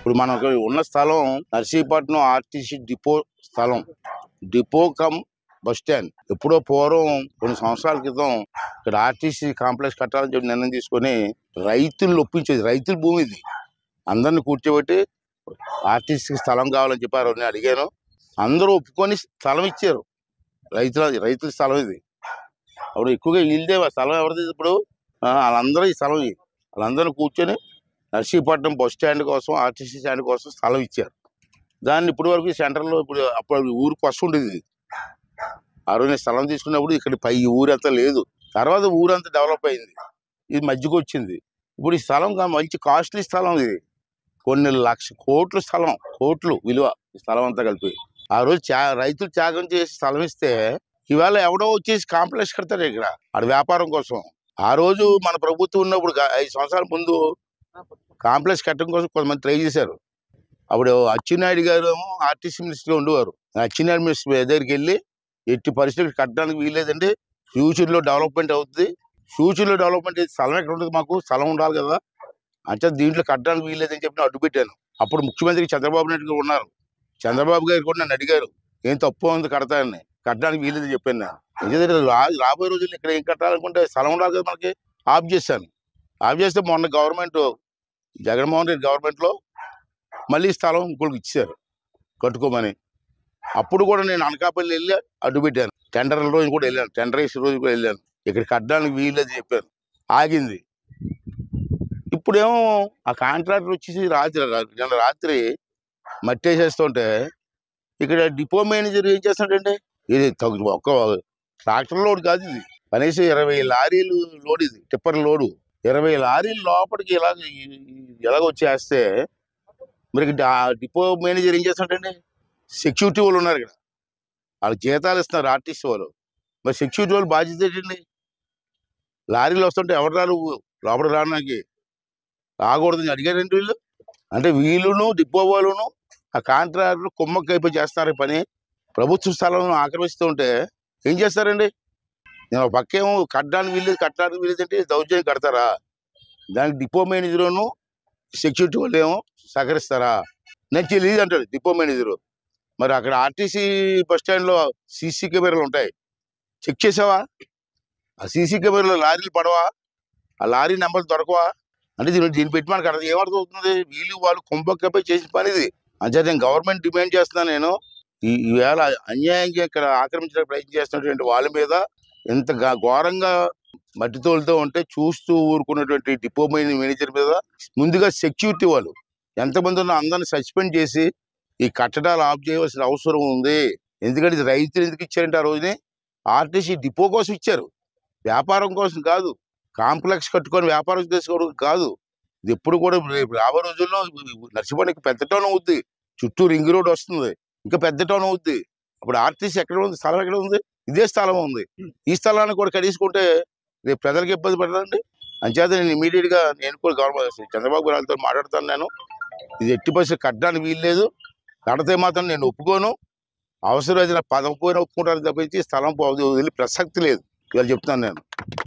ఇప్పుడు మనకు ఉన్న స్థలం నర్సీపట్నం ఆర్టీసీ డిపో స్థలం డిపో కమ్ బస్ స్టాండ్ ఎప్పుడో పూర్వం కొన్ని సంవత్సరాల క్రితం ఇక్కడ ఆర్టీసీ కాంప్లెక్స్ కట్టాలని చెప్పి నిర్ణయం తీసుకొని రైతులు ఒప్పించేది రైతుల భూమి ఇది అందరిని కూర్చోబెట్టి ఆర్టీసీకి స్థలం కావాలని చెప్పారు నేను అడిగాను అందరూ ఒప్పుకొని స్థలం ఇచ్చారు రైతుల రైతుల స్థలం ఇది అప్పుడు ఎక్కువగా వీళ్ళదే ఆ స్థలం ఎవరిది ఇప్పుడు ఆ, వాళ్ళందరూ ఈ స్థలం ఇది వాళ్ళందరూ కూర్చొని నర్సీపట్నం బస్ స్టాండ్ కోసం ఆర్టీసీ స్టాండ్ కోసం స్థలం ఇచ్చారు దాన్ని ఇప్పటి వరకు సెంటర్లో ఇప్పుడు అప్పుడు ఊరికి వస్తు ఉండేది ఇది. ఆ రోజు నేను స్థలం తీసుకున్నప్పుడు ఇక్కడ పై ఈ ఊరంతా లేదు తర్వాత ఊరంతా డెవలప్ అయింది ఇది మధ్యకు వచ్చింది ఇప్పుడు ఈ స్థలం కా- మంచి కాస్ట్లీ స్థలం ఇది కొన్ని లక్ష కోట్ల స్థలం కోట్లు విలువ ఈ స్థలం అంతా కలిపి ఆ రోజు త్యా రైతులు త్యాగం చేసి స్థలం ఇస్తే ఇవాళ ఎవడో వచ్చేసి కాంప్లెక్స్ కడతాడు ఇక్కడ ఆడ వ్యాపారం కోసం ఆ రోజు మన ప్రభుత్వం ఉన్నప్పుడు గా- ఐదు సంవత్సరాల ముందు కాంప్లెక్స్ కట్టడం కోసం కొంతమంది ట్రై చేశారు అప్పుడు అచ్చెన్నాయుడు గారు ఏమో ఆర్టీసీ మినిస్టర్గా ఉండేవారు అచ్చెన్నాయుడు మినిస్టర్ దగ్గరికి వెళ్ళి ఎట్టి పరిస్థితులు కట్టడానికి వీల్లేదండి ఫ్యూచర్లో డెవలప్మెంట్ అవుతుంది ఫ్యూచర్లో డెవలప్మెంట్ అయితే స్థలం ఎక్కడ ఉంటుంది మాకు స్థలం ఉండాలి కదా అంటే దీంట్లో కట్టడానికి వీల్లేదని చెప్పి నేను అడ్డు పెట్టాను అప్పుడు ముఖ్యమంత్రి చంద్రబాబు నాయుడు గారు ఉన్నారు చంద్రబాబు గారు కూడా నన్ను అడిగారు ఏం తప్పు ఉంది కడతానని కట్టడానికి వీల్లేదని చెప్పాను నేను ఎందుకంటే రా- రాబోయే రోజుల్లో ఇక్కడ ఏం కట్టాలనుకుంటే స్థలం ఉండాలి కదా మనకి ఆఫ్ చేశాను ఆఫ్ చేస్తే మొన్న గవర్నమెంట్ జగన్మోహన్ రెడ్డి గవర్నమెంట్లో మళ్ళీ స్థలం ఇంకోటికి ఇచ్చారు కట్టుకోమని అప్పుడు కూడా నేను అనకాపల్లి వెళ్ళి అడ్డు పెట్టాను టెండర్ రోజు కూడా వెళ్ళాను టెండర్ వేసే రోజు కూడా వెళ్ళాను ఇక్కడ కట్టడానికి వీల్లేదు చెప్పాను ఆగింది ఇప్పుడేమో ఆ కాంట్రాక్టర్ వచ్చేసి రాత్రి నిన్న రాత్రి మట్టి వేసేస్తుంటే ఇక్కడ డిపో మేనేజర్ ఏం చేస్తాడంటే ఇది తగ్గు ఒక్క ట్రాక్టర్ లోడ్ కాదు ఇది కనీసం ఇరవై లారీలు లోడ్ ఇది టిప్పర్ లోడు ఇరవై లారీలు లోపలికి ఇలాగ ఎలాగ వచ్చేస్తే మరి ఇక్కడ ఆ డిపో మేనేజర్ ఏం చేస్తాడండి సెక్యూరిటీ వాళ్ళు ఉన్నారు ఇక్కడ వాళ్ళకి జీతాలు ఇస్తున్నారు ఆర్టిస్ట్ వాళ్ళు మరి సెక్యూరిటీ వాళ్ళు బాధ్యత ఏంటండి లారీలు వస్తుంటే ఎవరు రారు లోపల రావడానికి రాకూడదని అడిగారండి వీళ్ళు అంటే వీళ్ళును డిపో వాళ్ళును ఆ కాంట్రాక్టర్ కుమ్మక్క అయిపోయి చేస్తారు ఈ పని ప్రభుత్వ స్థలం ఆక్రమిస్తూ ఉంటే ఏం చేస్తారండి నేను ఒక పక్క ఏమో కట్టడానికి వీల్లేదు కట్టడానికి వీల్లేదు అంటే దౌర్జన్యం కడతారా దానికి డిపో మేనేజర్ను సెక్యూరిటీ వాళ్ళు ఏమో సహకరిస్తారా నేను తెలియదు అంటాడు డిపో మేనేజరు మరి అక్కడ ఆర్టీసీ బస్ స్టాండ్లో సీసీ కెమెరాలు ఉంటాయి చెక్ చేసావా ఆ సీసీ కెమెరాలో లారీలు పడవా ఆ లారీ నెంబర్ దొరకవా అంటే దీన్ని దీన్ని పెట్టి మనకు అర్థం ఏమర్థం అవుతుంది వీళ్ళు వాళ్ళు కుంభక్కపై చేసిన పని ఇది అంటే నేను గవర్నమెంట్ డిమాండ్ చేస్తున్నాను నేను ఈ ఈవేళ అన్యాయంగా ఇక్కడ ఆక్రమించడానికి ప్రయత్నం చేస్తున్నటువంటి వాళ్ళ మీద ఎంత గా- ఘోరంగా మట్టి తోలుతూ ఉంటే చూస్తూ ఊరుకున్నటువంటి డిపో మేనే- మేనేజర్ మీద ముందుగా సెక్యూరిటీ వాళ్ళు ఎంతమంది ఉన్నా అందరిని సస్పెండ్ చేసి ఈ కట్టడాలు ఆఫ్ చేయవలసిన అవసరం ఉంది ఎందుకంటే ఇది రైతులు ఎందుకు ఇచ్చారంటే ఆ రోజుని ఆర్టీసీ డిపో కోసం ఇచ్చారు వ్యాపారం కోసం కాదు కాంప్లెక్స్ కట్టుకొని వ్యాపారం చేసుకోవడం కాదు ఇది ఎప్పుడు కూడా రేపు రాబోయే రోజుల్లో నర్సిపల్లికి పెద్ద టౌన్ అవుద్ది చుట్టూ రింగ్ రోడ్ వస్తుంది ఇంకా పెద్ద టౌన్ అవుద్ది అప్పుడు ఆర్టీసీ ఎక్కడ ఉంది స్థలం ఎక్కడ ఉంది ఇదే స్థలం ఉంది ఈ స్థలాన్ని కూడా కడీసుకుంటే రేపు ప్రజలకు ఇబ్బంది పడదండి అంచేత నేను ఇమీడియట్ గా నేను కూడా గవర్నమెంట్ చంద్రబాబు గారితో మాట్లాడుతాను నేను ఇది ఎట్టి పరిస్థితి కట్టడానికి వీల్లేదు కడితే మాత్రం నేను ఒప్పుకోను అవసరం అయితే నా పదం పోయిన ఒప్పుకుంటాను తప్పించి స్థలం పోదు వదిలి ప్రసక్తి లేదు ఇవాళ చెప్తున్నాను నేను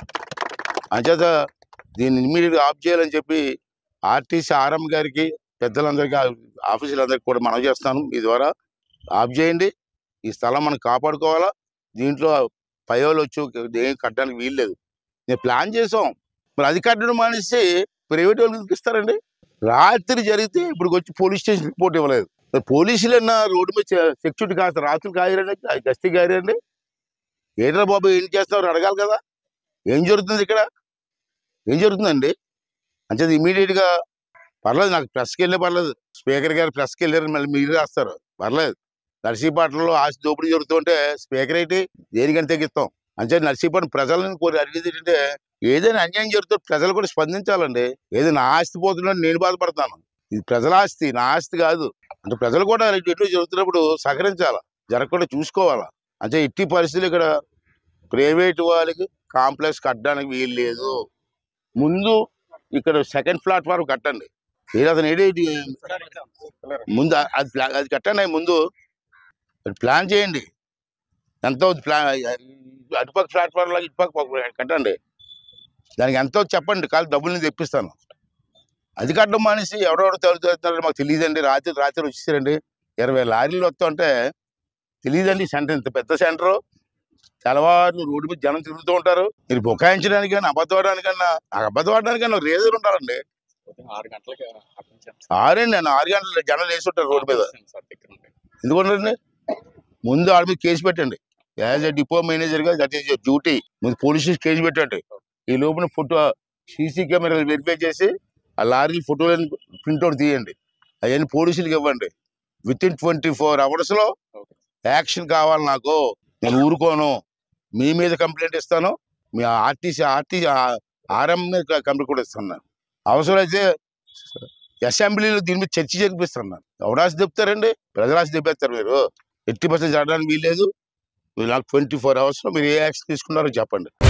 అంచేత దీన్ని ఇమ్మీడియట్గా ఆఫ్ చేయాలని చెప్పి ఆర్టీసీ ఆర్ఎం గారికి పెద్దలందరికీ ఆఫీసులందరికీ కూడా మనం చేస్తాను మీ ద్వారా ఆఫ్ చేయండి ఈ స్థలం మనం కాపాడుకోవాలా దీంట్లో పయోలు వచ్చి ఏం కట్టడానికి వీల్లేదు నేను ప్లాన్ చేసాం మరి అది కట్టడం మానేసి ప్రైవేట్ వాళ్ళు ఎందుకు ఇస్తారండి రాత్రి జరిగితే ఇప్పుడు వచ్చి పోలీస్ స్టేషన్ రిపోర్ట్ ఇవ్వలేదు మరి పోలీసులన్నా రోడ్డు మీద సెక్యూరిటీ కాస్త రాత్రులు కాయరండి గస్తీ కాయరండి ఏంట్రా బాబు ఏం చేస్తున్నారు అడగాలి కదా ఏం జరుగుతుంది ఇక్కడ ఏం జరుగుతుందండి అంటే ఇమీడియట్గా పర్లేదు నాకు ప్రెస్కి వెళ్ళే పర్లేదు స్పీకర్ గారు ప్రెస్కి వెళ్ళారు మళ్ళీ మీరు రాస్తారు పర్లేదు నర్సీపట్నంలో ఆస్తి దోపిడీ జరుగుతుంటే స్పీకర్ ఏంటి దేనికంటే తెగిస్తాం అంటే నర్సీపట్నం ప్రజలను కోరి అడిగేది ఏంటంటే ఏదైనా అన్యాయం జరుగుతుంటే ప్రజలు కూడా స్పందించాలండి ఏదో నా ఆస్తి పోతుందని నేను బాధపడతాను ఇది ప్రజల ఆస్తి నా ఆస్తి కాదు అంటే ప్రజలు కూడా ఇటు ఇటు జరుగుతున్నప్పుడు సహకరించాలా జరగకుండా చూసుకోవాలా అంటే ఇట్టి పరిస్థితులు ఇక్కడ ప్రైవేట్ వాళ్ళకి కాంప్లెక్స్ కట్టడానికి వీలు లేదు ముందు ఇక్కడ సెకండ్ ప్లాట్ఫామ్ కట్టండి మీరు అతను ఏడేటి ముందు అ- అది ప్లా- అది కట్టండి ముందు అది ప్లాన్ చేయండి ఎంత అవుతుంది ప్లాన్ అటుపక్క ప్లాట్ఫామ్ లాగా ఇటుపక్క ఒక కట్టండి దానికి ఎంత అవుతుంది చెప్పండి కాదు డబ్బులు నేను తెప్పిస్తాను అది కట్టడం మానేసి ఎవడెవడో తలుతున్నారో మాకు తెలియదండి రాత్రి రాత్రి వచ్చేసారండి ఇరవై లారీలు వస్తుంటే తెలియదండి సెంటర్ ఇంత పెద్ద సెంటర్ తెల్లవారు రోడ్డు మీద జనం తిరుగుతూ ఉంటారు మీరు బుకాయించడానికి కానీ అబద్ధం ఆడడానికన్నా ఆ అబద్ధం ఆడడానికన్నా రీజన్ ఉండాలండి ఉదయం ఆరు గంటలకి అక్కడి నుంచి ఎంత ఆరండి నేను ఆరు గంటల జనం వేసి ఉంటారు రోడ్డు మీద సార్ సార్ దగ్గర ఉంటాయి. ఎందుకంటే ముందు ఆడ మీద కేసు పెట్టండి యాజ్ ఎ డిపో మేనేజర్ గా దట్ ఈస్ యువర్ డ్యూటీ ముందు పోలీసు కేసు పెట్టండి ఈ లోపల ఫోటో సీసీ కెమెరాలు వెరిఫై చేసి ఆ లారీ ఫోటోలను ప్రింట్అవుట్ తీయండి అవన్నీ పోలీసులకు ఇవ్వండి within twenty four hours లో ఓకే యాక్షన్ కావాలి నాకు నేను ఊరుకోను మీ మీద కంప్లైంట్ ఇస్తాను మీ ఆర్టీసీ ఆర్టీ ఆర్ఎం మీద కంప్లైంట్ కూడా ఇస్తాను నేను. అవసరమైతే అసెంబ్లీలో దీని మీద చర్చ జరిపిస్తాను నేను. ఎవడాసి చెప్తారండి ప్రజలాసి చెప్పేస్తారు మీరు ఎట్టి పర్సెంట్ జరగడానికి వీల్లేదు మీరు నాకు ట్వంటీ ఫోర్ అవర్స్లో మీరు ఏ యాక్షన్ తీసుకున్నారో చెప్పండి